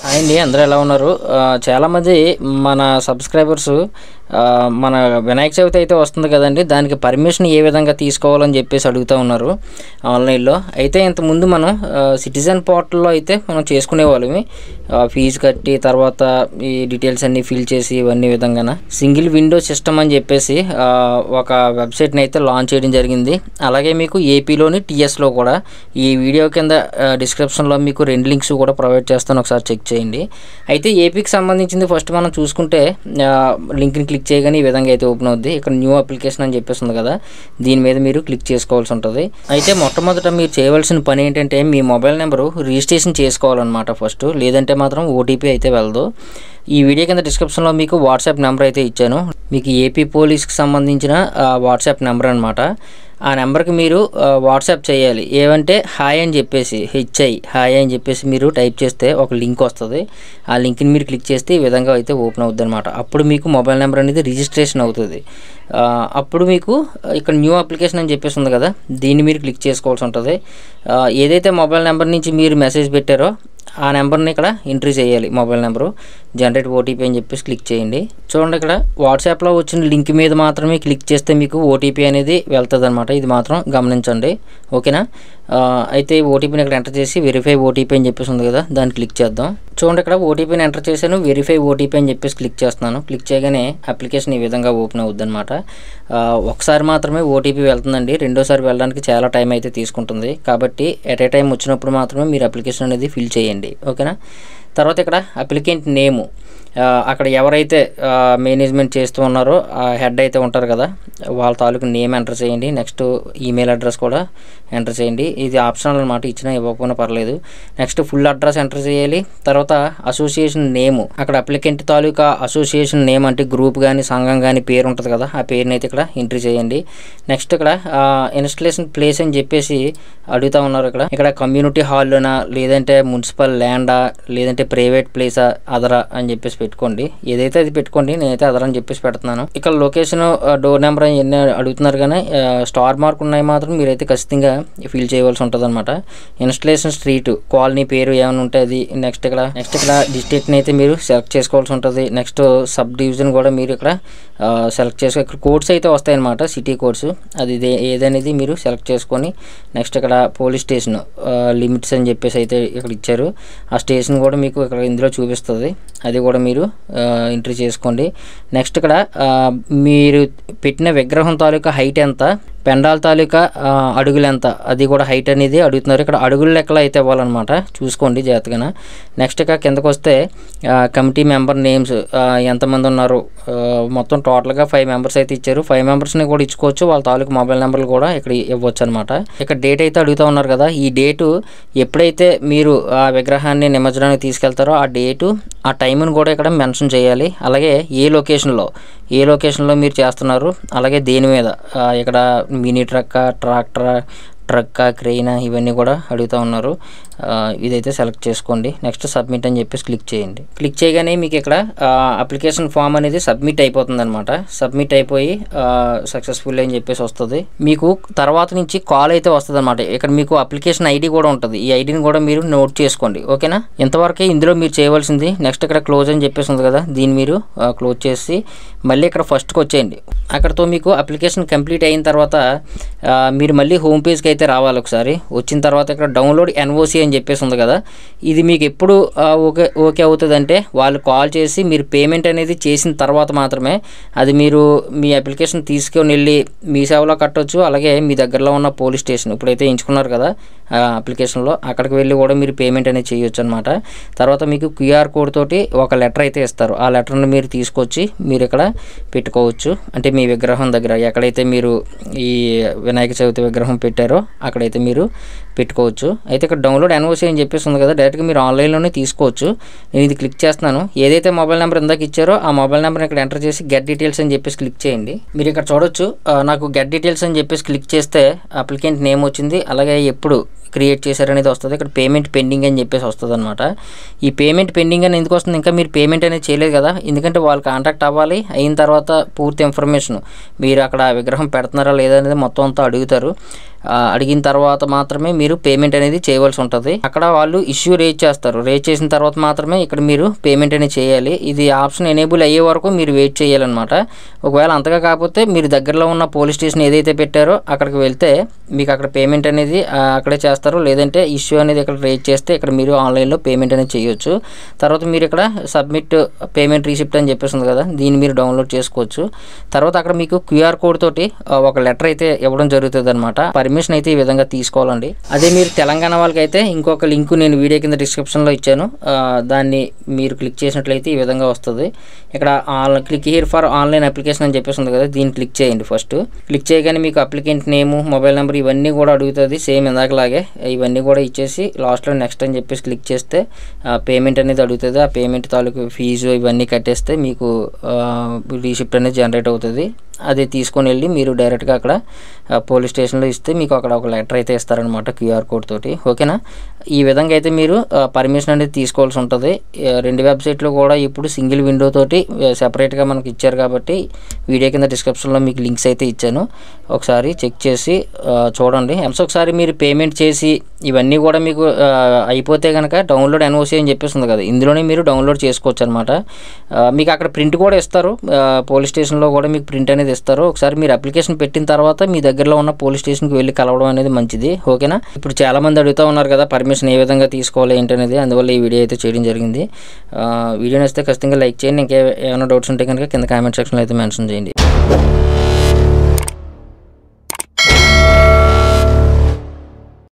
hi అండి అందరూ ఎలా ఉన్నారు ఆ, చాలామంది మన సబ్స్క్రైబర్స్ ఆ, మన వినాయక చవితి అయితే వస్తుంది కదండి దానికి పర్మిషన్ ఏ విధంగా తీసుకోవాలని చెప్పేసి అడుగుతూ ఉన్నారు ఆన్లైన్లో అయితే ఇంతకుముందు మనం ఆ, సిటిజన్ పోర్టల్లో అయితే మనం చేసుకునేవాళ్ళమి ఆ, ఫీజు కట్టి తర్వాత ఈ డీటెయిల్స్ అన్నీ ఫిల్ చేసి ఇవన్నీ విధంగా సింగిల్ విండో సిస్టమ్ అని చెప్పేసి ఆ, ఒక వెబ్సైట్ని అయితే లాంచ్ చేయడం జరిగింది అలాగే మీకు ఏపీలోని టీఎస్లో కూడా ఈ వీడియో కింద ఆ, డిస్క్రిప్షన్లో మీకు రెండు లింక్స్ కూడా ప్రొవైడ్ చేస్తాను ఒకసారి చెక్ చేయండి అయితే ఏపీకి సంబంధించింది ఫస్ట్ మనం చూసుకుంటే ఆ, లింక్ని క్లిక్ చేయగానే ఈ విధంగా అయితే ఓపెన్ అవుద్ది ఇక్కడ న్యూ అప్లికేషన్ అని చెప్పేసి ఉంది కదా దీని మీద మీరు క్లిక్ చేసుకోవాల్సి ఉంటుంది అయితే మొట్టమొదట మీరు చేయవలసిన పని ఏంటంటే మీ మొబైల్ నెంబరు రిజిస్ట్రేషన్ చేసుకోవాలన్నమాట ఫస్ట్ లేదంటే మాత్రం ఓటీపీ అయితే వెళ్ళదు ఈ వీడియో కింద డిస్క్రిప్షన్లో మీకు వాట్సాప్ నెంబర్ అయితే ఇచ్చాను మీకు ఏపీ పోలీస్కి సంబంధించిన ఆ, వాట్సాప్ నెంబర్ అనమాట ఆ నెంబర్కి మీరు ఆ, వాట్సాప్ చేయాలి ఏమంటే హాయ్ అని చెప్పేసి హెచ్ఐ హాయ్ అని చెప్పేసి మీరు టైప్ చేస్తే ఒక లింక్ వస్తుంది ఆ లింక్ని మీరు క్లిక్ చేస్తే ఈ విధంగా అయితే ఓపెన్ అవుతుంది అనమాట అప్పుడు మీకు మొబైల్ నెంబర్ అనేది రిజిస్ట్రేషన్ అవుతుంది ఆ, అప్పుడు మీకు ఇక్కడ న్యూ అప్లికేషన్ అని చెప్పేసి ఉంది కదా దీన్ని మీరు క్లిక్ చేసుకోవాల్సి ఉంటుంది ఆ, ఏదైతే మొబైల్ నెంబర్ నుంచి మీరు మెసేజ్ పెట్టారో ఆ నెంబర్ని ఇక్కడ ఎంట్రీ చేయాలి మొబైల్ నెంబరు జనరేట్ ఓటీపీ అని చెప్పేసి క్లిక్ చేయండి చూడండి ఇక్కడ వాట్సాప్లో వచ్చిన లింక్ మీద మాత్రమే క్లిక్ చేస్తే మీకు ఓటీపీ అనేది వెళ్తుంది అనమాట ఇది మాత్రం గమనించండి ఓకేనా ఆ, అయితే ఓటీపీని ఇక్కడ ఎంటర్ చేసి వెరిఫై ఓటీపీ అని చెప్పేసి ఉంది కదా దాన్ని క్లిక్ చేద్దాం చూడండి ఇక్కడ ఓటీపీని ఎంటర్ చేశాను వెరిఫై ఓటీపీ అని చెప్పేసి క్లిక్ చేస్తున్నాను క్లిక్ చేయగానే అప్లికేషన్ ఈ విధంగా ఓపెన్ అవుద్ది అనమాట ఒకసారి మాత్రమే ఓటీపీ వెళ్తుందండి రెండోసారి వెళ్ళడానికి చాలా టైం అయితే తీసుకుంటుంది కాబట్టి ఎట్ ఏ టైం వచ్చినప్పుడు మాత్రమే మీరు అప్లికేషన్ అనేది ఫిల్ చేయండి ఓకేనా తర్వాత ఇక్కడ అప్లికెంట్ నేము ఆ, అక్కడ ఎవరైతే మేనేజ్మెంట్ చేస్తూ ఉన్నారో ఆ హెడ్ అయితే ఉంటారు కదా వాళ్ళ తాలూకు నేమ్ ఎంటర్ చేయండి నెక్స్ట్ ఈమెయిల్ అడ్రస్ కూడా ఎంటర్ చేయండి ఇది ఆప్షనల్ అనమాట ఇచ్చినా ఇవ్వకపోయినా పర్లేదు నెక్స్ట్ ఫుల్ అడ్రస్ ఎంటర్ చేయాలి తర్వాత అసోసియేషన్ నేము అక్కడ అప్లికెంట్ తాలూకా అసోసియేషన్ నేమ్ అంటే గ్రూప్ కానీ సంఘం కానీ పేరు ఉంటుంది కదా ఆ పేరుని అయితే ఇక్కడ ఎంట్రీ చేయండి నెక్స్ట్ ఇక్కడ ఇన్స్టలేషన్ ప్లేస్ అని చెప్పేసి అడుగుతా ఉన్నారు ఇక్కడ ఇక్కడ కమ్యూనిటీ హాల్లోనా లేదంటే మున్సిపల్ ల్యాండా లేదంటే ప్రైవేట్ ప్లేసా అదరా అని చెప్పేసి పెట్టుకోండి ఏదైతే అది పెట్టుకోండి నేనైతే అదరా అని చెప్పేసి పెడుతున్నాను ఇక్కడ లొకేషన్ డోర్ నెంబర్ ఎన్ని అడుగుతున్నారు కానీ ఆ, స్టార్ మార్క్ ఉన్నాయి మాత్రం మీరైతే ఖచ్చితంగా ఫిల్ చేయవలసి ఉంటుంది అనమాట ఇన్స్టలేషన్ స్ట్రీట్ కాలనీ పేరు ఏమైనా ఉంటే అది నెక్స్ట్ ఇక్కడ నెక్స్ట్ ఇక్కడ డిస్ట్రిక్ట్ని అయితే మీరు సెలెక్ట్ చేసుకోవాల్సి ఉంటుంది నెక్స్ట్ సబ్ డివిజన్ కూడా మీరు ఇక్కడ సెలెక్ట్ చేసుకో ఇక్కడ కోడ్స్ అయితే వస్తాయి అనమాట సిటీ కోడ్స్ అది ఇదే- ఏదనేది మీరు సెలెక్ట్ చేసుకొని నెక్స్ట్ ఇక్కడ పోలీస్ స్టేషన్ లిమిట్స్ అని చెప్పేసి అయితే ఇక్కడ ఇచ్చారు ఆ స్టేషన్ కూడా మీకు ఇక్కడ ఇందులో చూపిస్తుంది అది కూడా మీరు ఎంట్రీ చేసుకోండి నెక్స్ట్ ఇక్కడ ఆ, మీరు పెట్టిన విగ్రహం తాలూకా హైట్ ఎంత పెండాల్ తాలూకా ఆ, అడుగులు ఎంత అది కూడా హైట్ అనేది అడుగుతున్నారు ఇక్కడ అడుగుల లెక్కలు అయితే ఇవ్వాలన్నమాట చూసుకోండి జాగ్రత్తగా నెక్స్ట్ ఇక కిందకు వస్తే కమిటీ మెంబర్ నేమ్స్ ఎంతమంది ఉన్నారు ఆ, మొత్తం టోటల్గా ఫైవ్ మెంబర్స్ అయితే ఇచ్చారు ఫైవ్ మెంబర్స్ని కూడా ఇచ్చుకోవచ్చు వాళ్ళ తాలూకు మొబైల్ నెంబర్లు కూడా ఇక్కడ ఇవ్వచ్చు అనమాట ఇక్కడ డేట్ అయితే అడుగుతూ ఉన్నారు కదా ఈ డేటు ఎప్పుడైతే మీరు ఆ విగ్రహాన్ని నిమజ్జనానికి తీసుకెళ్తారో ఆ డేటు ఆ టైంని కూడా ఇక్కడ మెన్షన్ చేయాలి అలాగే ఏ లొకేషన్లో ఏ లొకేషన్లో మీరు చేస్తున్నారు అలాగే దేని మీద ఆ, ఇక్కడ mini truck tractor truck crane ఇవన్నీ కూడా అడుగుతూ ఉన్నారు ఆ, ఇదైతే సెలెక్ట్ చేసుకోండి నెక్స్ట్ సబ్మిట్ అని చెప్పేసి క్లిక్ చేయండి క్లిక్ చేయగానే మీకు ఇక్కడ అప్లికేషన్ ఫామ్ అనేది సబ్మిట్ అయిపోతుంది అనమాట సబ్మిట్ అయిపోయి సక్సెస్ఫుల్ అని చెప్పేసి వస్తుంది మీకు తర్వాత నుంచి కాల్ అయితే వస్తుంది అనమాట ఇక్కడ మీకు అప్లికేషన్ ఐడి కూడా ఉంటుంది ఈ ఐడిని కూడా మీరు నోట్ చేసుకోండి ఓకేనా ఇంతవరకే ఇందులో మీరు చేయవలసింది నెక్స్ట్ ఇక్కడ క్లోజ్ అని చెప్పేసి ఉంది కదా దీన్ని మీరు క్లోజ్ చేసి మళ్ళీ ఇక్కడ ఫస్ట్కి వచ్చేయండి అక్కడతో మీకు అప్లికేషన్ కంప్లీట్ అయిన తర్వాత ఆ, మీరు మళ్ళీ హోమ్ పేజ్కి అయితే రావాలి ఒకసారి వచ్చిన తర్వాత ఇక్కడ డౌన్లోడ్ ఎన్ఓసి అని చెప్పేసి ఉంది కదా ఇది మీకు ఎప్పుడు ఆ, ఓకే ఓకే అవుతుందంటే వాళ్ళు కాల్ చేసి మీరు పేమెంట్ అనేది చేసిన తర్వాత మాత్రమే అది మీరు మీ అప్లికేషన్ తీసుకొని వెళ్ళి మీ సేవలో కట్టొచ్చు అలాగే మీ దగ్గరలో ఉన్న పోలీస్ స్టేషన్ ఇప్పుడైతే ఎంచుకున్నారు కదా ఆ అప్లికేషన్లో అక్కడికి వెళ్ళి కూడా మీరు పేమెంట్ అనేది చేయొచ్చు అనమాట తర్వాత మీకు క్యూఆర్ కోడ్ తోటి ఒక లెటర్ అయితే ఇస్తారు ఆ లెటర్ని మీరు తీసుకొచ్చి మీరు ఇక్కడ పెట్టుకోవచ్చు అంటే మీ విగ్రహం దగ్గర ఎక్కడైతే మీరు ఈ వినాయక చవితి విగ్రహం పెట్టారో అక్కడైతే మీరు పెట్టుకోవచ్చు అయితే ఇక్కడ డౌన్లోడ్ ఎన్ఓసి అని చెప్పేసి ఉంది కదా డైరెక్ట్గా మీరు ఆన్లైన్లోనే తీసుకోవచ్చు నేను ఇది క్లిక్ చేస్తున్నాను ఏదైతే మొబైల్ నెంబర్ ఇందాక ఇచ్చారో ఆ మొబైల్ నెంబర్ ఇక్కడ ఎంటర్ చేసి గెట్ డీటెయిల్స్ అని చెప్పేసి క్లిక్ చేయండి మీరు ఇక్కడ చూడొచ్చు ఆ, నాకు గెట్ డీటెయిల్స్ అని చెప్పేసి క్లిక్ చేస్తే అప్లికెంట్ నేమ్ వచ్చింది అలాగే ఎప్పుడు క్రియేట్ చేశారనేది వస్తుంది ఇక్కడ పేమెంట్ పెండింగ్ అని చెప్పేసి వస్తుంది అనమాట ఈ పేమెంట్ పెండింగ్ అని ఎందుకు వస్తుంది ఇంకా మీరు పేమెంట్ అనేది చేయలేదు కదా ఎందుకంటే వాళ్ళు కాంటాక్ట్ అవ్వాలి అయిన తర్వాత పూర్తి ఇన్ఫర్మేషన్ మీరు అక్కడ విగ్రహం పెడుతున్నారా లేదా అనేది మొత్తం అంతా అడుగుతారు ఆ, అడిగిన తర్వాత మాత్రమే మీరు పేమెంట్ అనేది చేయవలసి ఉంటుంది అక్కడ వాళ్ళు ఇష్యూ రేజ్ చేస్తారు రేజ్ చేసిన తర్వాత మాత్రమే ఇక్కడ మీరు పేమెంట్ అనేది చేయాలి ఇది ఆప్షన్ ఎనేబుల్ అయ్యే వరకు మీరు వెయిట్ చేయాలన్నమాట ఒకవేళ అంతగా కాకపోతే మీరు దగ్గరలో ఉన్న పోలీస్ స్టేషన్ ఏదైతే పెట్టారో అక్కడికి వెళ్తే మీకు అక్కడ పేమెంట్ అనేది ఆ, అక్కడే చేస్తారు లేదంటే ఇష్యూ అనేది ఇక్కడ రేజ్ చేస్తే ఇక్కడ మీరు ఆన్లైన్లో పేమెంట్ అనేది చేయొచ్చు తర్వాత మీరు ఇక్కడ సబ్మిట్ పేమెంట్ రిసిప్ట్ అని చెప్పేసి ఉంది కదా దీన్ని మీరు డౌన్లోడ్ చేసుకోవచ్చు తర్వాత అక్కడ మీకు క్యూఆర్ కోడ్ తోటి ఆ, ఒక లెటర్ అయితే ఇవ్వడం జరుగుతుంది అనమాట పర్మిషన్ అయితే ఈ విధంగా తీసుకోవాలండి అదే మీరు తెలంగాణ వాళ్ళకి అయితే ఇంకొక లింక్ నేను వీడియో కింద డిస్క్రిప్షన్లో ఇచ్చాను ఆ, దాన్ని మీరు క్లిక్ చేసినట్లయితే ఈ విధంగా వస్తుంది ఇక్కడ online click here for online application అని చెప్పేసి ఉంది కదా దీన్ని క్లిక్ చేయండి ఫస్ట్ క్లిక్ చేయగానే మీకు అప్లికెంట్ నేము మొబైల్ నెంబర్ ఇవన్నీ కూడా అడుగుతుంది సేమ్ ఇందాకలాగే ఇవన్నీ కూడా ఇచ్చేసి లాస్ట్లో నెక్స్ట్ అని చెప్పేసి క్లిక్ చేస్తే పేమెంట్ అనేది అడుగుతుంది ఆ పేమెంట్ తాలూకు ఫీజు ఇవన్నీ కట్టేస్తే మీకు రీసిప్ట్ అనేది జనరేట్ అవుతుంది అది తీసుకొని వెళ్ళి మీరు డైరెక్ట్గా అక్కడ ఆ, పోలీస్ స్టేషన్లో ఇస్తే మీకు అక్కడ ఒక లెటర్ అయితే ఇస్తారనమాట క్యూఆర్ కోడ్ తోటి ఓకేనా ఈ విధంగా అయితే మీరు ఆ, పర్మిషన్ అనేది తీసుకోవాల్సి ఉంటుంది ఆ, రెండు వెబ్సైట్లో కూడా ఇప్పుడు సింగిల్ విండో తోటి ఆ, సెపరేట్గా మనకి ఇచ్చారు కాబట్టి వీడియో కింద డిస్క్రిప్షన్లో మీకు లింక్స్ అయితే ఇచ్చాను ఒకసారి చెక్ చేసి ఆ, చూడండి ఎంస్ ఒకసారి మీరు పేమెంట్ చేసి ఇవన్నీ కూడా మీకు ఆ, అయిపోతే కనుక డౌన్లోడ్ ఎన్ఓసి అని చెప్పేసి ఉంది కదా ఇందులోనే మీరు డౌన్లోడ్ చేసుకోవచ్చు అనమాట మీకు అక్కడ ప్రింట్ కూడా ఇస్తారు ఆ, పోలీస్ స్టేషన్లో కూడా మీకు ప్రింట్ అనేది ఇస్తారు ఒకసారి మీరు అప్లికేషన్ పెట్టిన తర్వాత మీ దగ్గరలో ఉన్న పోలీస్ స్టేషన్కి వెళ్ళి కలవడం అనేది మంచిది ఓకేనా ఇప్పుడు చాలా మంది అడుగుతూ ఉన్నారు కదా పర్మిషన్ ఏ విధంగా తీసుకోవాలి ఏంటనేది అందువల్ల ఈ వీడియో అయితే చేయడం జరిగింది ఆ, వీడియో నచ్చితే ఖచ్చితంగా లైక్ చేయండి ఇంకా ఏమైనా డౌట్స్ ఉంటే కనుక కింద కామెంట్ సెక్షన్లో అయితే మెన్షన్ చేయండి